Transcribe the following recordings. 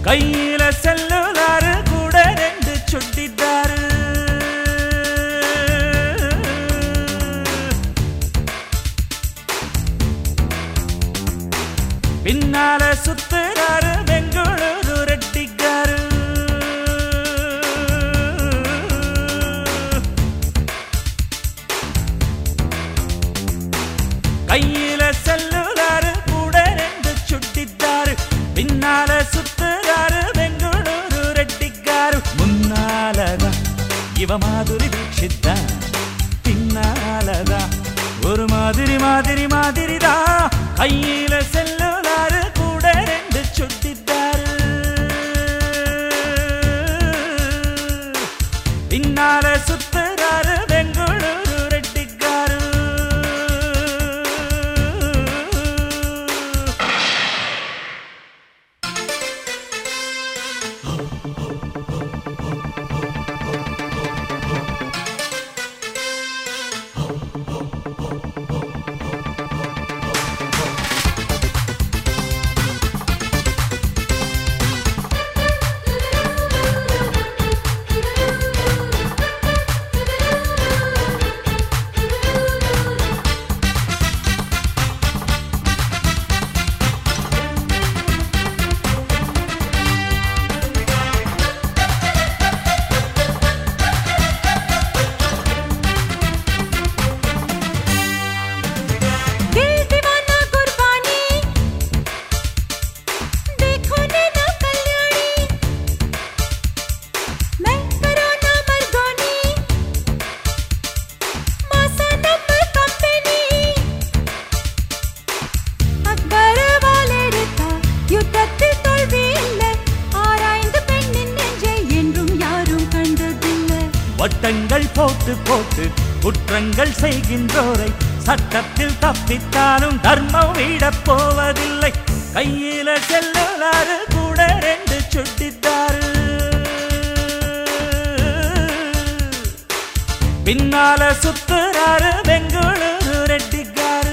கையில செல்லுலாரு கூட ரெண்டு சுட்டித்தாரு பின்னால சுத்துறாரு பெங்களூரு ரெட்டிக்காரு கையில செல்லுறாரு கூட ரெண்டு சுட்டித்தாரு பின்னால சுத்துறாரு பெங்களூரு ரெட்டிக்காரு முன்னாலதான் இவ மாதிரி தீட்சித்தான் பின்னாலதான் ஒரு மாதிரி மாதிரி மாதிரிதான் கையில செல்லுறாரு கூட ரெண்டு சுட்டித்தாரு பின்னால சுத்துறாரு பெங்களூரு ரெட்டிக்காரு दिल दीवाना कुर्बानी देखो नैना कल्याणी मैं करो ना मर्गोनी मासा नंबर कंपनी அக்பர் வாளெடுத்தா யுத்தத்தில் தோல்வி இல்லை ஆராய்ந்து பெண்ணின் நெஞ்சை என்றும் யாரும் கண்டதில்லை வட்டங்கள் போட்டு போட்டு குற்றங்கள் செய்கின்றோரை சட்டத்தில் தப்பித்தாலும் தர்மம் விடப் போவதில்லை கையில செல்லுலாரு கூட ரெண்டு சுட்டித்தாரு பின்னால சுத்துறாரு பெங்களூரு ரெட்டிக்காரு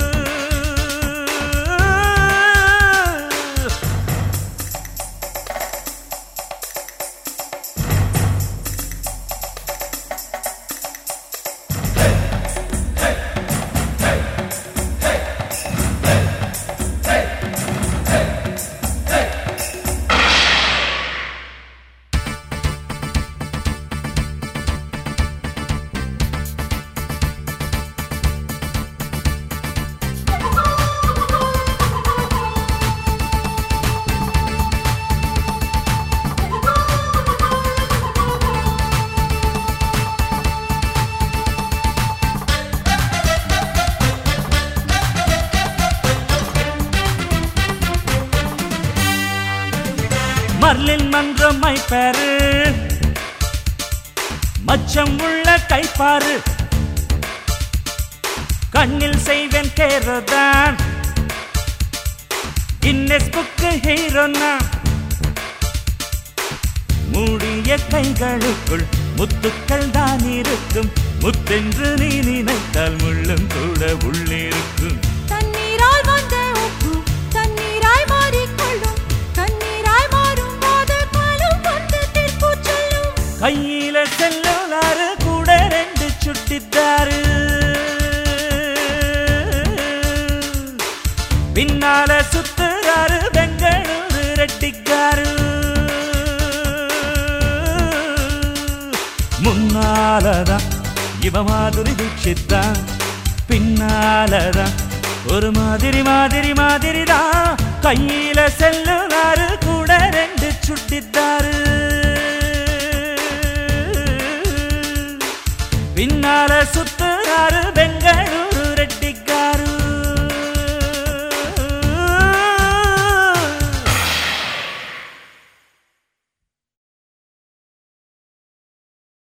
மர்லின் மன்றம் மைப்பேரு மச்சம் உள்ள கைப்பாரு கண்ணில் செய்வேன் கேரதான் கின்னஸ் புக்கு ஹீரோனா மூடிய கைகளுக்குள் முத்துக்கள் தான் இருக்கும் முத்தென்று நீ நினைத்தால் முள்ளும் கூட உள்ளிருக்கும் தண்ணீரால் வந்த உப்பு தண்ணீராய் மாறிக்கொள்ளும் தண்ணீராய் மாறும் போது காலம் வந்து தீர்ப்பு சொல்லும் கையில செல்லுலாரு கூட ரெண்டு சுட்டித்தாரு பின்னால சுத்துறாரு பெங்களூரு ரெட்டிக்காரு முன்னாலதான் இவ மாதிரி தீட்சித்தான் பின்னாலதான் ஒரு மாதிரி மாதிரி மாதிரிதான் கையில செல்லுலாரு கூட ரெண்டு சுட்டித்தாரு பின்னால சுத்துறாரு பெங்களூரு